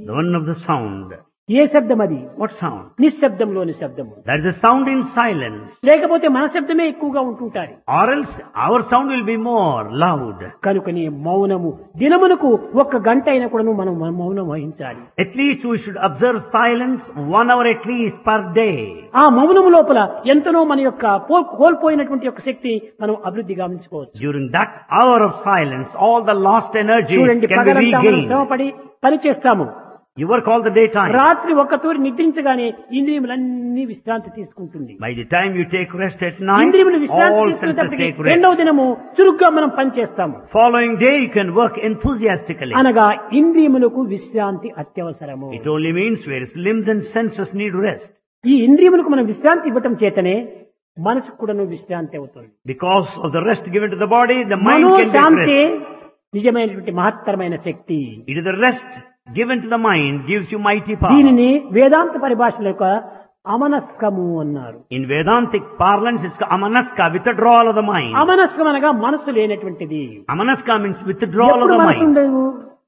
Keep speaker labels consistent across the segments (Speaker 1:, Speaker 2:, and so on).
Speaker 1: The one of the sound.
Speaker 2: ఏ శబ్దం అది
Speaker 1: What sound?
Speaker 2: నిశ్శబ్దంలోని శబ్దము
Speaker 1: That is a sound in silence.
Speaker 2: లేకపోతే మన శబ్దమే ఎక్కువగా ఉంటుంటారు
Speaker 1: Or else our sound will be more loud.
Speaker 2: కనుకని మౌనము దినమునకు ఒక్క గంట అయినా కూడా మనం మౌనం వహించాలి
Speaker 1: At least we should observe silence one hour at least per day.
Speaker 2: ఆ మౌనము లోపల ఎంతనో మన యొక్క పో- కోల్పోయినటువంటి యొక్క శక్తి మనం అభివృద్ధి గమనించుకోవచ్చు
Speaker 1: During that hour of silence, all the lost energy
Speaker 2: చూడండి
Speaker 1: can be
Speaker 2: పగలంతా మనం
Speaker 1: regained.
Speaker 2: శ్రమపడి పని చేస్తాము
Speaker 1: You work all the daytime.
Speaker 2: రాత్రి ఒక్క తూరి నిద్రించగానే ఇంద్రియములన్నీ విశ్రాంతి తీసుకుంటుంది
Speaker 1: By the time you take rest at night,
Speaker 2: ఇంద్రియములు విశ్రాంతి
Speaker 1: all senses
Speaker 2: తీసుకునేటప్పటికి
Speaker 1: take rest.
Speaker 2: రెండవ దినము చురుగ్గా మనం పని చేస్తాము
Speaker 1: Following day, you can work enthusiastically.
Speaker 2: అనగా ఇంద్రియములకు విశ్రాంతి అత్యవసరము
Speaker 1: It only means whereas limbs and senses need rest.
Speaker 2: ఈ ఇంద్రియములకు మనం విశ్రాంతి ఇవ్వటం చేతనే మనసుకు కూడాను విశ్రాంతి అవుతుంది
Speaker 1: Because of the rest given to the body, the mind
Speaker 2: Mano
Speaker 1: can take
Speaker 2: Shanti
Speaker 1: rest.
Speaker 2: నిజమైనటువంటి మహత్తరమైన శక్తి
Speaker 1: It is the rest given to the mind gives you mighty power.
Speaker 2: దీనిని వేదాంత పరిభాషలో యొక్క అమనస్కము అన్నారు
Speaker 1: In Vedantic parlance, it's amanaska, withdrawal of the mind.
Speaker 2: అమనస్కం అనగా మనసు లేనటువంటిది
Speaker 1: Amanaska means withdrawal of
Speaker 2: ఎప్పుడు
Speaker 1: the
Speaker 2: మనసు
Speaker 1: mind.
Speaker 2: ఉండదు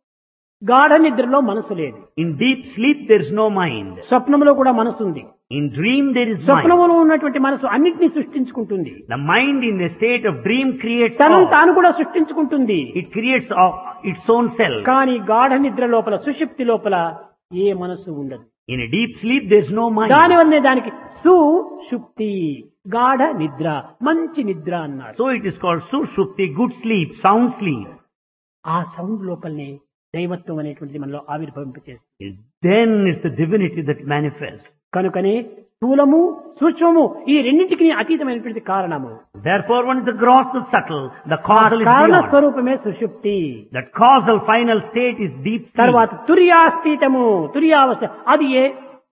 Speaker 2: గాఢ నిద్రలో మనసు లేదు
Speaker 1: In deep sleep, there is no mind.
Speaker 2: స్వప్నంలో కూడా మనసు ఉంది
Speaker 1: In dream, there is mind.
Speaker 2: స్వప్నంలో ఉన్నటువంటి మనసు అన్నిటినీ సృష్టించుకుంటుంది
Speaker 1: The mind in a state of dream creates
Speaker 2: తనను
Speaker 1: all.
Speaker 2: తాను కూడా సృష్టించుకుంటుంది
Speaker 1: It creates all- its own self.
Speaker 2: కానీ గాఢ నిద్ర లోపల సుషుప్తి లోపల ఏ మనసు ఉండదు
Speaker 1: In a deep sleep, there is no mind.
Speaker 2: దానివల్లనే దానికి సుషుప్తి గాఢ నిద్ర మంచి నిద్ర అన్నాడు
Speaker 1: So it is called sushupti, good sleep, sound sleep.
Speaker 2: ఆ సౌండ్ లోపలనే దైవత్వం అనేటువంటిది మనలో ఆవిర్భవింపచేస్తుంది
Speaker 1: Then it's the divinity that manifests.
Speaker 2: కనుకనే స్థూలము సూక్ష్మము ఈ రెండింటికి అతీతమైనటువంటి కారణము
Speaker 1: Therefore, one is the gross, the subtle, the
Speaker 2: ఆ
Speaker 1: causal is
Speaker 2: కారణ
Speaker 1: beyond.
Speaker 2: స్వరూపమే సుషుప్తి
Speaker 1: That causal final state is deep sleep.
Speaker 2: తర్వాత తుర్యాస్థితము తుర్యావస్థ అది ఏ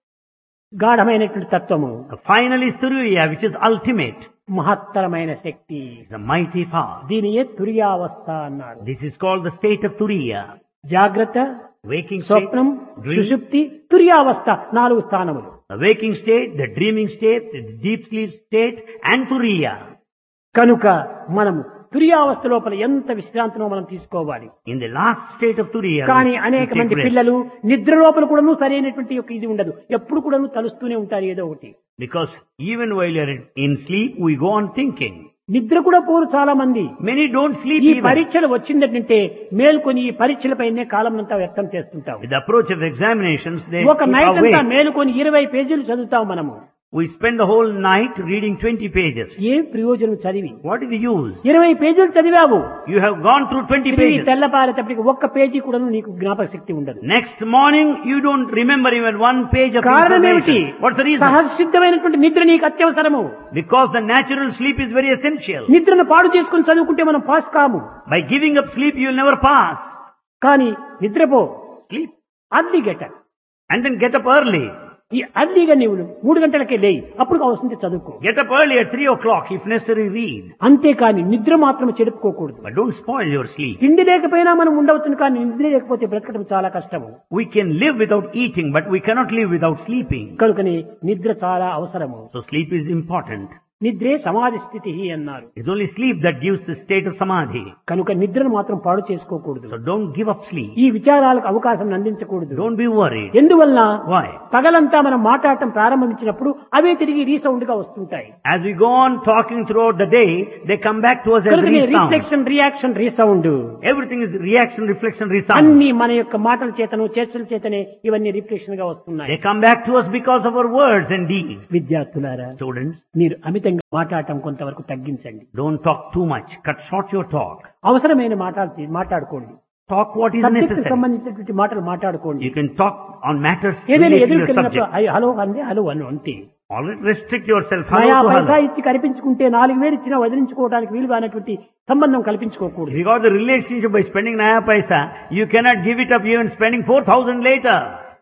Speaker 2: గాఢమైనటువంటి తత్వము
Speaker 1: The final is Turiya, which is ultimate.
Speaker 2: మహత్తరమైన శక్తి
Speaker 1: The mighty power.
Speaker 2: దీని ఏ తుర్యావస్థ అన్నాడు
Speaker 1: This is called the state of Turiya.
Speaker 2: జాగ్రత్త
Speaker 1: Waking state,
Speaker 2: స్వప్నం
Speaker 1: dream,
Speaker 2: సుషుప్తి తుర్యావస్థ నాలుగు స్థానములు
Speaker 1: the waking state, the dreaming state, the deep sleep state, and Turiya.
Speaker 2: కనుక మనము తుర్యావస్థ లోపల ఎంత విశ్రాంతినో మనం తీసుకోవాలి
Speaker 1: In the last state of Turiya,
Speaker 2: కానీ
Speaker 1: we
Speaker 2: అనేక
Speaker 1: take
Speaker 2: మంది
Speaker 1: rest.
Speaker 2: పిల్లలు నిద్ర లోపల కూడాను సరైనటువంటి యొక్క ఇది ఉండదు ఎప్పుడు కూడాను తలుస్తూనే ఉంటారు ఏదో ఒకటి
Speaker 1: Because even while you're in sleep, we go on thinking.
Speaker 2: నిద్ర కూడా పోరు చాలా మంది
Speaker 1: Many don't sleep
Speaker 2: ఈ
Speaker 1: even.
Speaker 2: పరీక్షలు వచ్చిందంటే మేల్కొని ఈ పరీక్షలపైనే కాలం అంతా వ్యక్తం చేస్తుంటాం
Speaker 1: With the approach of examinations, they
Speaker 2: ఒక
Speaker 1: keep
Speaker 2: నైట్ అంతా
Speaker 1: awake.
Speaker 2: మేలుకొని ఇరవై పేజీలు చదువుతాం మనము
Speaker 1: We spend the whole night reading 20 pages.
Speaker 2: ఏం ప్రయోజనం చదివి
Speaker 1: What is the use?
Speaker 2: ఇరవై పేజీలు చదివావు
Speaker 1: You have gone through 20
Speaker 2: తిరిగి
Speaker 1: pages.
Speaker 2: తెల్లపారేటప్పటికి ఒక్క పేజీ కూడా నీకు జ్ఞాపక శక్తి ఉండదు
Speaker 1: Next morning, you don't remember even one page of
Speaker 2: కారణం ఏమిటి
Speaker 1: information. What's the reason?
Speaker 2: సహసిద్ధమైనటువంటి నిద్ర నీకు అత్యవసరము
Speaker 1: Because the natural sleep is very essential.
Speaker 2: నిద్రను పాడు చేసుకుని చదువుకుంటే మనం పాస్ కాము
Speaker 1: By giving up sleep, you will never pass.
Speaker 2: కానీ నిద్రపో
Speaker 1: Sleep.
Speaker 2: Early get
Speaker 1: And then get up early.
Speaker 2: ఈ అర్లీగా నీవు మూడు గంటలకే లేయి అప్పుడు అవసరం చదువుకో
Speaker 1: Get up early at 3 o'clock if necessary read.
Speaker 2: అంతేకాని నిద్ర మాత్రం చెడుపుకోకూడదు
Speaker 1: But don't spoil your sleep.
Speaker 2: తిండి లేకపోయినా మనం ఉండవచ్చును కానీ నిద్ర లేకపోతే బ్రతకడం చాలా కష్టము
Speaker 1: We can live without eating, but we cannot live without sleeping.
Speaker 2: కనుకని నిద్ర చాలా అవసరము
Speaker 1: So sleep is important.
Speaker 2: నిద్రే సమాధి స్థితి అన్నారు
Speaker 1: It's only sleep that gives the state of samadhi.
Speaker 2: కనుక నిద్రను మాత్రం పాడు చేసుకోకూడదు
Speaker 1: So don't give up sleep.
Speaker 2: ఈ విచారాలకు అవకాశం అందించకూడదు
Speaker 1: Don't be worried.
Speaker 2: ఎందువల్ల
Speaker 1: Why?
Speaker 2: పగలంతా మనం మాట్లాడటం ప్రారంభించినప్పుడు అవే తిరిగి రీసౌండ్ గా వస్తుంటాయి
Speaker 1: As we go on talking throughout the day, they come back to us as
Speaker 2: కనుక
Speaker 1: resound.
Speaker 2: Reflection reaction resound
Speaker 1: Everything is reaction, reflection, resound.
Speaker 2: అన్ని మన యొక్క మాటల చేతను చర్చల చేతనే ఇవన్నీ రిఫ్లెక్షన్ గా వస్తున్నాయి
Speaker 1: They come back to us because of our words and deeds.
Speaker 2: విద్యార్థులారా
Speaker 1: Students,
Speaker 2: మీరు అమితంగా మాట్లాడటం కొంతవరకు తగ్గించండి
Speaker 1: don't talk too much. Cut short your talk.
Speaker 2: అవసరమైన మాటలు మాట్లాడుకోండి
Speaker 1: Talk what is
Speaker 2: subject
Speaker 1: necessary.
Speaker 2: సంబంధించినటువంటి మాటలు మాట్లాడుకోండి
Speaker 1: You can talk on matters
Speaker 2: ఏదైనా
Speaker 1: related to
Speaker 2: ఎదురు
Speaker 1: your
Speaker 2: కలిగినప్పుడు
Speaker 1: subject.
Speaker 2: అయ్య, హలో అంది హలో అను అంతే
Speaker 1: Always restrict yourself.
Speaker 2: నయా
Speaker 1: Hello to
Speaker 2: పైసా
Speaker 1: hello.
Speaker 2: ఇచ్చి కనిపించుకుంటే నాలుగు వేలు ఇచ్చినా వదిలించుకోవడానికి వీలుగా అనేటువంటి సంబంధం కల్పించుకోకూడదు
Speaker 1: If you got the relationship by spending Naya Paisa, you cannot give it up even spending 4,000 later.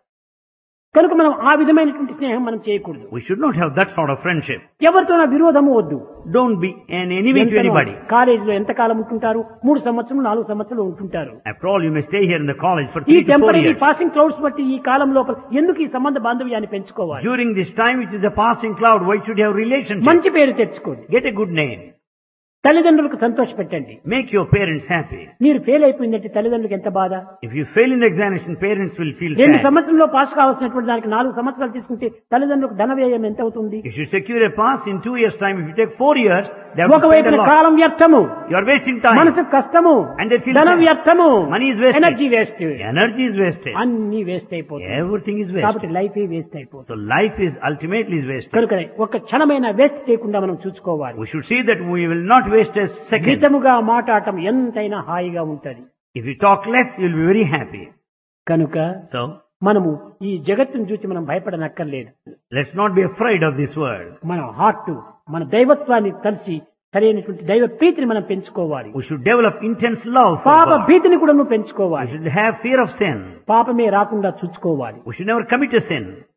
Speaker 2: కనుక మనం ఆ విధమైనటువంటి స్నేహం మనం చేయకూడదు
Speaker 1: We should not have that sort of friendship.
Speaker 2: ఎవరితో విరోధము వద్దు
Speaker 1: Don't be an enemy to anybody.
Speaker 2: కాలేజీలో ఎంత కాలం ఉంటుంటారు మూడు సంవత్సరం నాలుగు సంవత్సరాలు ఉంటుంటారు
Speaker 1: After all, you may stay here in the college for
Speaker 2: ఈ
Speaker 1: three to four
Speaker 2: temporary
Speaker 1: years.
Speaker 2: Passing clouds బట్టి ఈ కాలం లోపల ఎందుకు ఈ సంబంధ బాంధవ్యాన్ని పెంచుకోవాలి
Speaker 1: During this time, which is a passing cloud, why should you have relationship?
Speaker 2: మంచి పేరు తెచ్చుకోండి
Speaker 1: Get a good name.
Speaker 2: తల్లిదండ్రులకు సంతోష పెట్టండి
Speaker 1: Make your parents happy.
Speaker 2: మీరు ఫెయిల్ అయిపోయిందంటే తల్లిదండ్రులకు ఎంత బాధ
Speaker 1: If you fail in the examination, parents will feel
Speaker 2: రెండు
Speaker 1: sad.
Speaker 2: సంవత్సరంలో పాస్ కావాల్సినటువంటి దానికి నాలుగు సంవత్సరాలు తీసుకుంటే తల్లిదండ్రులకు ధన వ్యయం ఎంత అవుతుంది
Speaker 1: If you secure a pass in two years' time, if you take four years, they have to spend
Speaker 2: ఒకవైపు
Speaker 1: a lot.
Speaker 2: కాలం వ్యర్థము
Speaker 1: You are wasting time.
Speaker 2: మనసు కష్టము
Speaker 1: And they feel
Speaker 2: ధన
Speaker 1: sad.
Speaker 2: వ్యర్థము
Speaker 1: Money is wasted.
Speaker 2: Energy waste
Speaker 1: Energy is wasted.
Speaker 2: అన్ని waste అయిపోతుంది
Speaker 1: Everything is
Speaker 2: కాబట్టి
Speaker 1: wasted.
Speaker 2: Life waste అయిపోతుంది
Speaker 1: So life is ultimately is wasted.
Speaker 2: కనుక ఒక క్షణమైన వేస్ట్ చేయకుండా మనం చూసుకోవాలి
Speaker 1: We should see that we will not waste a second.
Speaker 2: మితముగా మాట్లాడటం ఎంతైనా హాయిగా ఉంటది
Speaker 1: If you talk less, you'll be very happy.
Speaker 2: కనుక
Speaker 1: So,
Speaker 2: మనము ఈ జగత్తును చూసి మనం భయపడనక్కర్లేదు
Speaker 1: let's not be afraid of this world.
Speaker 2: మన హార్ట్ మన దైవత్వాన్ని కలిసి సరైనటువంటి దైవ ప్రీతిని మనం పెంచుకోవాలి
Speaker 1: We should develop intense love for
Speaker 2: పాప
Speaker 1: God.
Speaker 2: భీతిని కూడా నువ్వు
Speaker 1: We
Speaker 2: పెంచుకోవాలి
Speaker 1: should have fear of sin.
Speaker 2: పాపమే రాకుండా చూసుకోవాలి
Speaker 1: We should never commit a sin.